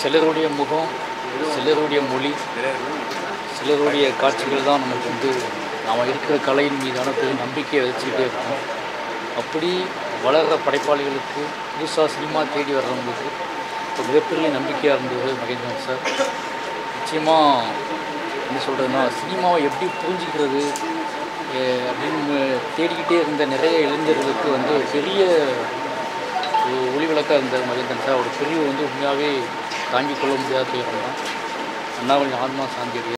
சிலருடைய முகம் சிலருடைய மொழி சிலருடைய காட்சிகள் தான் நமக்கு வந்து நாம் இருக்கிற கலையின் மீதான பெரும் நம்பிக்கையை வச்சுக்கிட்டே இருக்கோம் அப்படி வளர்கிற படைப்பாளிகளுக்கு புதுசாக சினிமா தேடி வர்றவங்களுக்கு ஒரு மிகப்பெரிய நம்பிக்கையாக இருந்தது மகேந்திரன் சார் நிச்சயமாக என்ன சொல்கிறதுனா சினிமாவை எப்படி புரிஞ்சிக்கிறது அஹ் அப்படின்னு தேடிக்கிட்டே இருந்த நிறைய இளைஞர்களுக்கு வந்து ஒரு பெரிய ஒரு ஒளிவிளக்காக இருந்தார் மகேந்திரன் சார் அவர் பிரிவு வந்து உண்மையாகவே தாங்கிக் கொள்ள முடியாத துயரம் தான் அண்ணா கொஞ்சம் ஆத்மா சாந்தி அடைய